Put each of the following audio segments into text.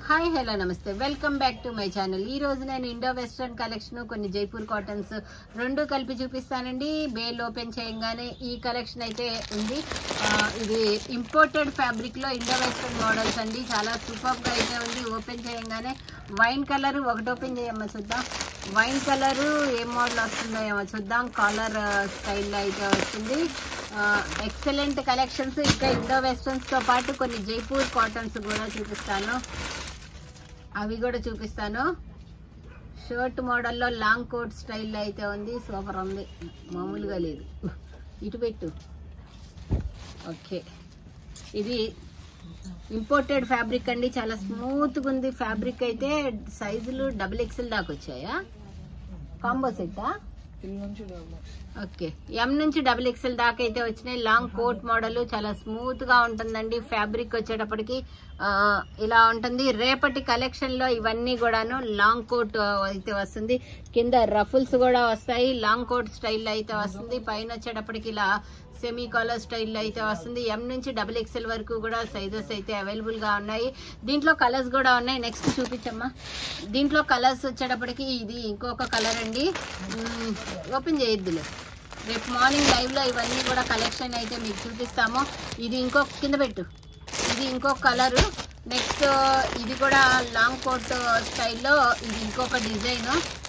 Hi hello నమస్తే welcome back to my channel ఈ రోజు నేను ఇండో వెస్ట్రన్ కలెక్షన్ కొన్ని జైపూర్ కాటన్స్ రెండు కలిపి చూపిస్తానండి బేల్ ఓపెన్ చేయగానే ఈ కలెక్షన్ అయితే ఉంది ఆ, ఇది ఇంపోర్టెడ్ ఫ్యాబ్రిక్ లో ఇండో వెస్ట్రన్ మోడల్స్ అండి చాలా సూపర్ గా అయితే ఉంది ఓపెన్ చేయగానే వైన్ కలర్ ఒకటి ఓపెన్ చేయమ్మా చూద్దాం వైన్ కలర్ ఏ మోడల్ వస్తుందో ఏమో చూద్దాం కాలర్ స్టైల్లో అయితే వస్తుంది ఎక్సలెంట్ కలెక్షన్స్ ఇంకా ఇండో వెస్ట్రన్స్ తో పాటు కొన్ని జైపూర్ కాటన్స్ కూడా చూపిస్తాను అవి కూడా చూపిస్తాను షర్ట్ మోడల్లో లాంగ్ కోట్ స్టైల్లో అయితే ఉంది సూపర్ ఉంది మామూలుగా లేదు ఇటు పెట్టు ఓకే ఇది ఇంపోర్టెడ్ ఫ్యాబ్రిక్ అండి చాలా స్మూత్గా ఉంది ఫ్యాబ్రిక్ అయితే సైజులు డబుల్ ఎక్స్ఎల్ దాకా వచ్చాయా కాంబో సెట్టా ఓకే ఎం నుంచి డబుల్ ఎక్స్ఎల్ దాకా అయితే వచ్చినాయి లాంగ్ కోట్ మోడల్ చాలా స్మూత్ గా ఉంటుందండి ఫ్యాబ్రిక్ వచ్చేటప్పటికి ఆ, ఇలా ఉంటుంది రేపటి కలెక్షన్ లో ఇవన్నీ కూడాను లాంగ్ కోట్ అయితే వస్తుంది కింద రఫుల్స్ కూడా వస్తాయి లాంగ్ కోట్ స్టైల్ అయితే వస్తుంది పైన వచ్చేటప్పటికి ఇలా సెమీ కాలర్ స్టైల్లో అయితే వస్తుంది ఎం నుంచి డబుల్ ఎక్స్ఎల్ వరకు కూడా సైజెస్ అయితే అవైలబుల్ గా ఉన్నాయి దీంట్లో కలర్స్ కూడా ఉన్నాయి నెక్స్ట్ చూపించమ్మా దీంట్లో కలర్స్ వచ్చేటప్పటికి ఇది ఇంకొక కలర్ అండి మ్మ్, ఓపెన్ చేయొద్దులే రేపు మార్నింగ్ లైవ్ లో ఇవన్నీ కూడా కలెక్షన్ అయితే మీకు చూపిస్తాము ఇది ఇంకొక కింద పెట్టు ఇది ఇంకొక కలరు నెక్స్ట్ ఇది కూడా లాంగ్ కోట్ స్టైల్లో ఇది ఇంకొక డిజైన్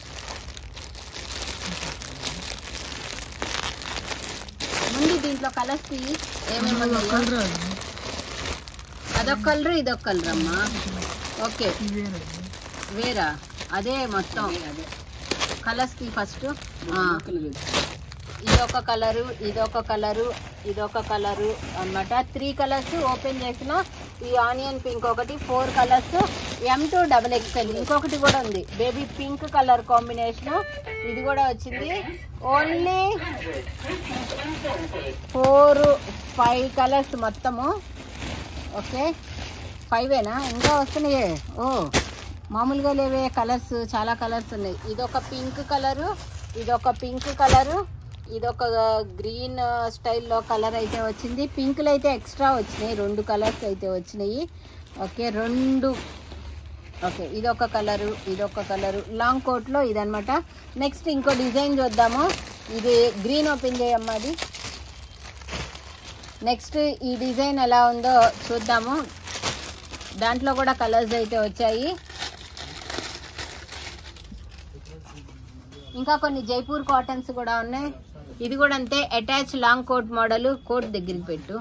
ముందు దీంట్లో కలర్స్ ఏమేమి ఉన్నాయో. అదొక కలర్ ఇదొక కలర్ అమ్మా ఓకే వేరా అదే మొత్తం కలర్స్ కి ఫస్ట్ ఇదొక కలరు ఇదొక కలరు ఇదొక కలరు అన్నమాట త్రీ కలర్స్ ఓపెన్ చేసిన ఈ ఆనియన్ పింక్ ఒకటి four colours M to double XL ఇంకొకటి కూడా ఉంది బేబీ పింక్ కలర్ కాంబినేషన్ ఇది కూడా వచ్చింది ఓన్లీ ఫోర్ ఫైవ్ కలర్స్ మొత్తము ఓకే ఫైవేనా ఇంకా వస్తున్నాయే ఓ మామూలుగా లేవే కలర్స్ చాలా కలర్స్ ఉన్నాయి ఇదొక పింక్ కలరు ఇదొక పింక్ కలరు ఇదొక గ్రీన్ స్టైల్లో కలర్ అయితే వచ్చింది పింక్లు అయితే ఎక్స్ట్రా వచ్చినాయి రెండు కలర్స్ అయితే వచ్చినాయి ఓకే రెండు ఓకే ఇదొక కలరు ఇదొక కలరు లాంగ్ కోట్లో ఇదనమాట నెక్స్ట్ ఇంకో డిజైన్ చూద్దాము ఇది గ్రీన్ ఓపెన్ చేయమ్మా అది నెక్స్ట్ ఈ డిజైన్ ఎలా ఉందో చూద్దాము దాంట్లో కూడా కలర్స్ అయితే వచ్చాయి ఇంకా కొన్ని జైపూర్ కాటన్స్ కూడా ఉన్నాయి ఇది కూడా అంతే attach long coat model coat దగ్గరికి పెట్టు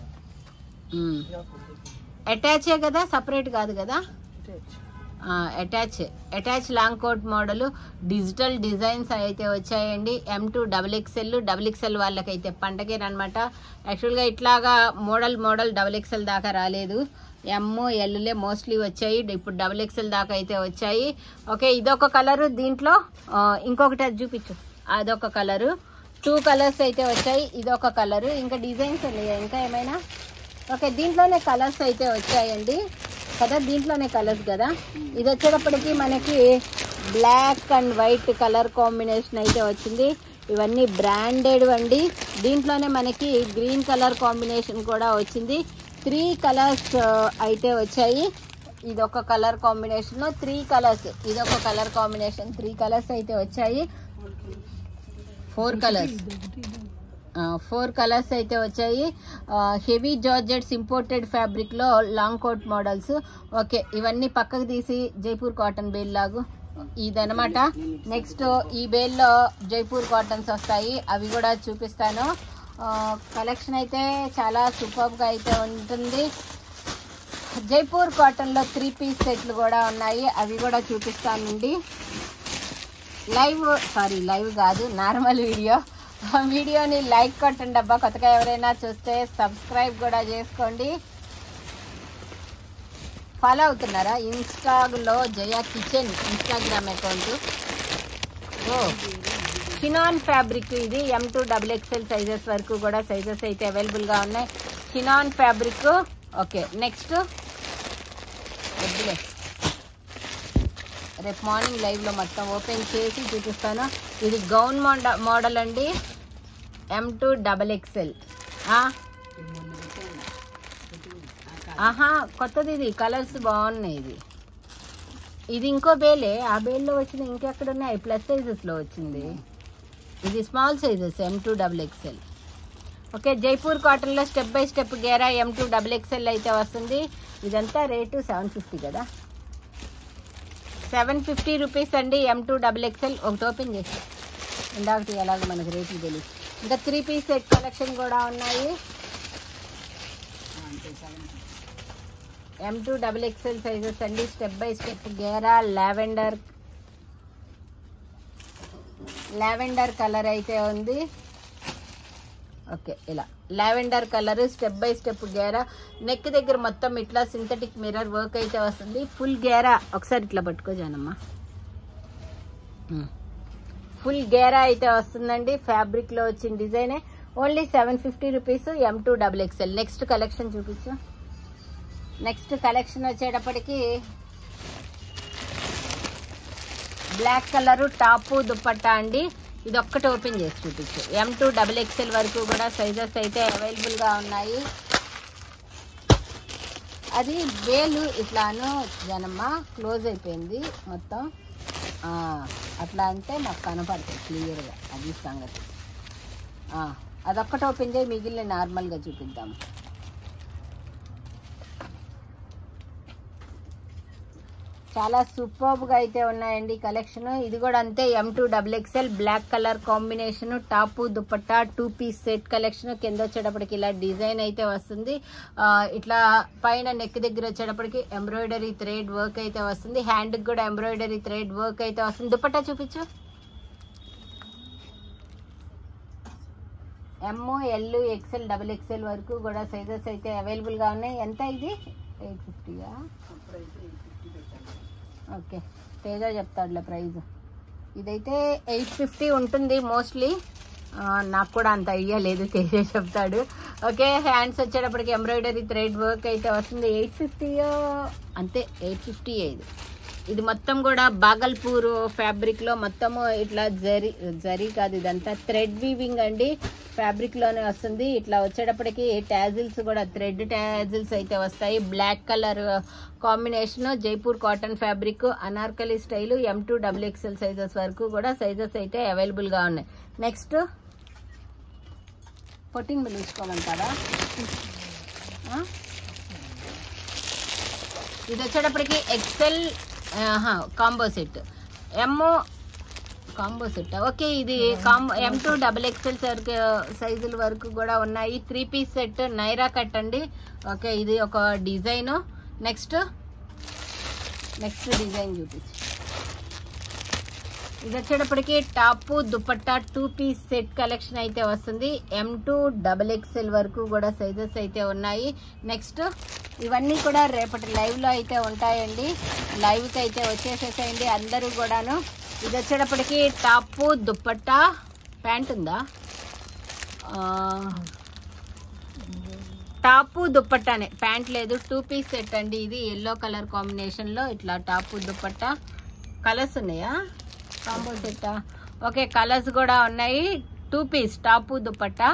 అటాచే కదా సపరేట్ కాదు కదా attach attach long coat model digital designs అయితే వచ్చాయండి M to double XL double XL వాళ్ళకైతే పండగేనమాట యాక్చువల్గా ఇట్లాగా మోడల్ మోడల్ డబుల్ ఎక్స్ఎల్ దాకా రాలేదు ఎమ్ ఎల్లులే మోస్ట్లీ వచ్చాయి ఇప్పుడు డబుల్ ఎక్స్ఎల్ దాకా అయితే వచ్చాయి ఓకే ఇదొక కలరు దీంట్లో ఆ, ఇంకొకటి అది చూపించు అదొక కలరు టూ కలర్స్ అయితే వచ్చాయి ఇదొక కలరు ఇంకా డిజైన్స్ ఉన్నాయా ఇంకా ఏమైనా ఓకే దీంట్లోనే కలర్స్ అయితే వచ్చాయండి కదా దీంట్లోనే కలర్స్ కదా ఇది వచ్చేటప్పటికి మనకి black and white colour combination అయితే వచ్చింది ఇవన్నీ బ్రాండెడ్ అండి దీంట్లోనే మనకి గ్రీన్ కలర్ కాంబినేషన్ కూడా వచ్చింది త్రీ కలర్స్ అయితే వచ్చాయి ఇదొక కలర్ కాంబినేషన్ త్రీ కలర్స్ ఇదొక కలర్ కాంబినేషన్ త్రీ కలర్స్ అయితే వచ్చాయి ఫోర్ కలర్స్ ఫోర్ కలర్స్ అయితే వచ్చాయి హెవీ జార్జెట్స్ ఇంపోర్టెడ్ ఫ్యాబ్రిక్ లో లాంగ్ కోట్ మోడల్స్ ఓకే ఇవన్నీ పక్కకు తీసి జైపూర్ కాటన్ బేల్ లాగు ఇదనమాట నెక్స్ట్ ఈ బేల్లో జైపూర్ కాటన్స్ వస్తాయి అవి కూడా చూపిస్తాను కలెక్షన్ అయితే చాలా సూపర్ గా అయితే ఉంటుంది జైపూర్ కాటన్ లో త్రీ పీస్ సెట్లు కూడా ఉన్నాయి అవి కూడా చూపిస్తానండి లైవ్ సారీ లైవ్ కాదు నార్మల్ వీడియో వీడియోని లైక్ కొట్టండి అబ్బా కొత్తగా ఎవరైనా చూస్తే సబ్స్క్రైబ్ కూడా చేసుకోండి ఫాలో అవుతున్నారా ఇన్స్టాలో జయ కిచెన్ ఇన్స్టాగ్రామ్ అకౌంట్ ఓ షినాన్ ఫ్యాబ్రిక్ ఇది M to double XL sizes వరకు కూడా సైజెస్ అయితే అవైలబుల్ గా ఉన్నాయి షినాన్ ఫ్యాబ్రిక్ ఓకే నెక్స్ట్ వద్దులే రేపు మార్నింగ్ లైవ్ లో మొత్తం ఓపెన్ చేసి చూపిస్తాను ఇది గౌన్ మోడల్ అండి ఎం టూ డబల్ ఎక్స్ఎల్ ఆహా కొత్తది ఇది కలర్స్ బాగున్నాయి ఇది ఇది ఇంకో బేలే ఆ బేల్లో వచ్చిన ఇంకెక్కడ ఉన్నాయి ప్లస్ సైజెస్లో వచ్చింది ఇది small sizes M to double XL okay Jaipur కాటన్లో స్టెప్ బై స్టెప్ గేరా ఎం టూ డబుల్ ఎక్స్ఎల్ అయితే వస్తుంది ఇదంతా రేటు సెవెన్ ఫిఫ్టీ కదా సెవెన్ ఫిఫ్టీ రూపీస్ అండి ఎం టూ డబుల్ ఎక్స్ఎల్ ఒకటి ఓపెన్ చేసి ఇందాకటి ఎలాగో మనకు రేట్లు తెలియదు ఇంకా త్రీ పీస్ సెట్ కలెక్షన్ కూడా ఉన్నాయి M to double XL sizes అండి స్టెప్ బై స్టెప్ గేరా లావెండర్ లావెండర్ కలర్ అయితే ఉంది ఓకే ఇలా lavender colour step by step గేరా నెక్ దగ్గర మొత్తం ఇట్లా సింథటిక్ మిర్రర్ వర్క్ అయితే వస్తుంది ఫుల్ గేరా ఒకసారి ఇట్లా పట్టుకో జానమ్మా ఫుల్ గేరా అయితే వస్తుందండి ఫ్యాబ్రిక్ లో వచ్చిన design only seven fifty rupees M to double XL next collection చూపించు నెక్స్ట్ కలెక్షన్ వచ్చేటప్పటికి బ్లాక్ కలర్ టాపు దుప్పట్టా అండి ఇది ఒక్కటి ఓపెన్ చేసి చూపించు ఎం టూ డబుల్ ఎక్స్ఎల్ వరకు కూడా సైజెస్ అయితే అవైలబుల్ గా ఉన్నాయి అది వేలు ఇట్లాను జనమ్మ క్లోజ్ అయిపోయింది మొత్తం ఆ, అట్లా అంటే మాకు కనపడుతుంది క్లియర్గా అది సంగతి ఆ, అదొక్కటి ఓపెన్ చేయి మిగిలిన నార్మల్గా చూపిద్దాం చాలా సూపర్బ్ గా అయితే ఉన్నాయండి కలెక్షన్ ఇది కూడా అంతే M to double XL black colour combination top dupatta two piece set collection కింద వచ్చేటప్పటికి ఇలా డిజైన్ అయితే వస్తుంది ఆ, ఇట్లా పైన నెక్ దగ్గర వచ్చేటప్పటికి ఎంబ్రాయిడరీ థ్రెడ్ వర్క్ అయితే వస్తుంది హ్యాండ్ కూడా ఎంబ్రాయిడరీ థ్రెడ్ వర్క్ అయితే వస్తుంది దుపట్టా చూపించు M L XL double XL వరకు కూడా సైజెస్ అయితే అవైలబుల్ గా ఉన్నాయి ఎంత ఇది ఎయిట్ ఫిఫ్టీగా ఓకే తేజ చెప్తాడులే ప్రైస్ ఇదైతే ఎయిట్ ఫిఫ్టీ ఉంటుంది మోస్ట్లీ నాకు కూడా అంత ఐడియా లేదు తేజ చెప్తాడు ఓకే హ్యాండ్స్ వచ్చేటప్పటికి ఎంబ్రాయిడరీ థ్రెడ్ వర్క్ అయితే వస్తుంది ఎయిట్ ఫిఫ్టీ అంతే ఎయిట్ ఫిఫ్టీ ఇది ఇది మొత్తం కూడా బాగల్పూర్ ఫ్యాబ్రిక్ లో మొత్తము ఇట్లా జరీ జరీ కాదు ఇదంతా థ్రెడ్ వీవింగ్ అండి ఫ్యాబ్రిక్ లోనే వస్తుంది ఇట్లా వచ్చేటప్పటికి టాజిల్స్ కూడా థ్రెడ్ టాజిల్స్ అయితే వస్తాయి black colour combination Jaipur cotton fabric anarkali style M to double XL sizes వరకు కూడా సైజెస్ అయితే అవైలబుల్ గా ఉన్నాయి నెక్స్ట్ పొట్టింగ్ బిల్ తీసుకోమంటారా ఆ? ఇది వచ్చేటప్పటికి XL combo set M combo set okay ఇది combo M to double XL వరకు సైజుల వరకు కూడా ఉన్నాయి three piece set Naira cut అండి ఓకే ఇది ఒక డిజైన్ నెక్స్ట్ నెక్స్ట్ డిజైన్ చూపించు ఇది వచ్చేటప్పటికి top dupatta two piece set collection అయితే వస్తుంది ఎం టూ డబల్ ఎక్స్ఎల్ వరకు కూడా సైజెస్ అయితే ఉన్నాయి నెక్స్ట్ ఇవన్నీ కూడా రేపటి లైవ్ లో అయితే ఉంటాయండి లైవ్ కి అయితే వచ్చేసేసేయండి అందరూ కూడాను ఇది వచ్చేటప్పటికి టాప్ దుపట్టా ప్యాంట్ ఉందా ఆ, టాపు దుప్పట్టానే ప్యాంట్ లేదు టూ పీస్ సెట్ అండి ఇది ఎల్లో కలర్ కాంబినేషన్ లో ఇట్లా టాపు దుప్పట్టా కలర్స్ ఉన్నాయా కాంబో సెట్టా ఓకే కలర్స్ కూడా ఉన్నాయి టూ పీస్ టాపు దుప్పట్టా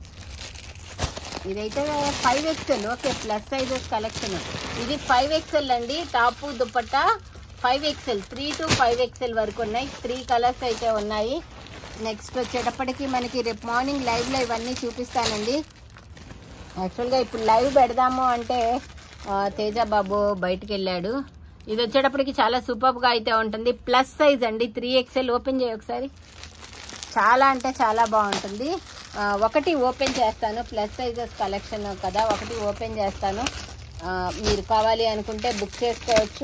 ఇదైతే five XL okay plus sizes collection ఇది ఫైవ్ ఎక్స్ఎల్ అండి top dupatta five XL three to five XL వరకు ఉన్నాయి త్రీ కలర్స్ అయితే ఉన్నాయి నెక్స్ట్ వచ్చేటప్పటికి మనకి రేపు మార్నింగ్ లైవ్ లో ఇవన్నీ చూపిస్తానండి యాక్చువల్గా ఇప్పుడు లైవ్ పెడదాము అంటే ఆ, తేజ బాబు బయటికి వెళ్ళాడు ఇది వచ్చేటప్పటికి చాలా సూపర్గా అయితే ఉంటుంది ప్లస్ సైజ్ అండి త్రీ ఎక్స్ఎల్ ఓపెన్ చేయి ఒకసారి చాలా అంటే చాలా బాగుంటుంది ఆ, ఒకటి ఓపెన్ చేస్తాను ప్లస్ సైజెస్ కలెక్షన్ కదా ఒకటి ఓపెన్ చేస్తాను ఆ, మీరు కావాలి అనుకుంటే బుక్ చేసుకోవచ్చు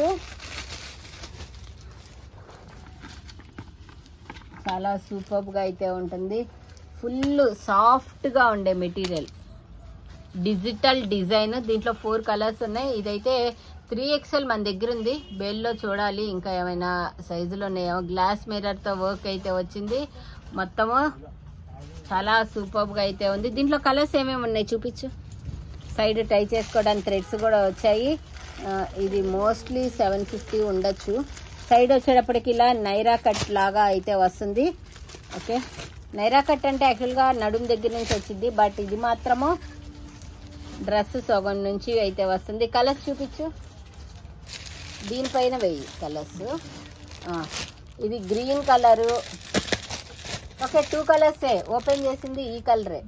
చాలా సూపర్గా అయితే ఉంటుంది ఫుల్ సాఫ్ట్గా ఉండే మెటీరియల్ డిజిటల్ డిజైన్ దీంట్లో ఫోర్ కలర్స్ ఉన్నాయి ఇదైతే త్రీ ఎక్స్ఎల్ మన దగ్గర ఉంది బెల్లో చూడాలి ఇంకా ఏమైనా సైజులు ఉన్నాయో గ్లాస్ మిర్రర్తో వర్క్ అయితే వచ్చింది మొత్తము చాలా సూపర్గా అయితే ఉంది దీంట్లో కలర్స్ ఏమేమి ఉన్నాయి చూపించు సైడ్ టై చేసుకోవడానికి థ్రెడ్స్ కూడా వచ్చాయి ఆ, ఇది మోస్ట్లీ సెవెన్ ఫిఫ్టీ ఉండొచ్చు సైడ్ వచ్చేటప్పటికి ఇలా నైరా కట్ లాగా అయితే వస్తుంది ఓకే నైరా కట్ అంటే యాక్చువల్గా నడుం దగ్గర నుంచి వచ్చింది బట్ ఇది మాత్రము డ్రెస్ సగం నుంచి అయితే వస్తుంది కలర్స్ చూపించు దీనిపైన వెయ్యి కలర్స్ ఇది గ్రీన్ కలరు ఓకే టూ కలర్సే ఓపెన్ చేసింది ఈ కలరే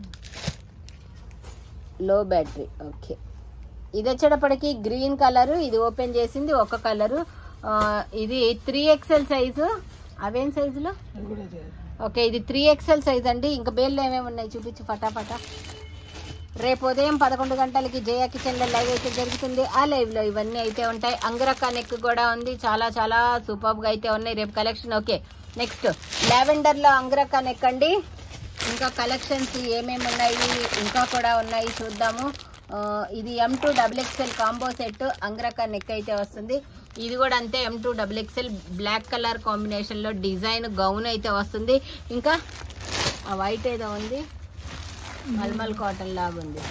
లో బ్యాటరీ ఓకే ఇది వచ్చేటప్పటికి గ్రీన్ కలరు ఇది ఓపెన్ చేసింది ఒక కలరు ఆ, ఇది త్రీ ఎక్స్ఎల్ సైజు అవేం సైజులో ఓకే ఇది త్రీ ఎక్స్ఎల్ సైజ్ అండి ఇంకా బేళ్ళు ఏమేమి ఉన్నాయి చూపించు ఫటాఫటా రేపు ఉదయం పదకొండు గంటలకి జయ కిచెన్ లో లైవ్ అయితే జరుగుతుంది ఆ లైవ్ లో ఇవన్నీ అయితే ఉంటాయి అంగరక్క నెక్ కూడా ఉంది చాలా చాలా సూపర్ గా అయితే ఉన్నాయి రేపు కలెక్షన్ ఓకే నెక్స్ట్ లావెండర్ లో అంగరక్క నెక్ అండి ఇంకా కలెక్షన్స్ ఏమేమి ఉన్నాయి ఇంకా కూడా ఉన్నాయి చూద్దాము ఆ, ఇది M to double XL combo set angrakha neck అయితే వస్తుంది ఇది కూడా అంతే M to double XL black colour combination లో డిజైన్ గౌన్ అయితే వస్తుంది ఇంకా ఆ వైట్ ఏదో ఉంది మల్మల్ కాటన్ లాగా ఉంది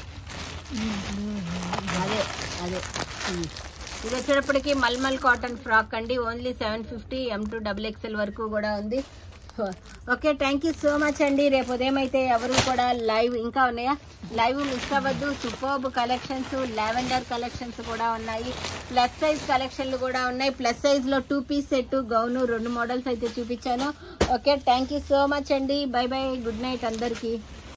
అదే అదే ఉమ్. ఇది వచ్చేటప్పటికి మల్మల్ కాటన్ ఫ్రాక్ అండి only seven fifty M to double XL వరకు కూడా ఉంది okay thank you so much అండి రేపు ఉదయం అయితే ఎవరు కూడా లైవ్ ఇంకా ఉన్నాయా లైవ్ మిస్ అవ్వద్దు సూపర్బ్ కలెక్షన్స్ లావెండర్ కలెక్షన్స్ కూడా ఉన్నాయి ప్లస్ సైజ్ కలెక్షన్లు కూడా ఉన్నాయి ప్లస్ సైజ్ లో టూ పీస్ సెట్ గౌను రెండు మోడల్స్ అయితే చూపించాను okay thank you so much అండి బై బై గుడ్ నైట్ అందరికీ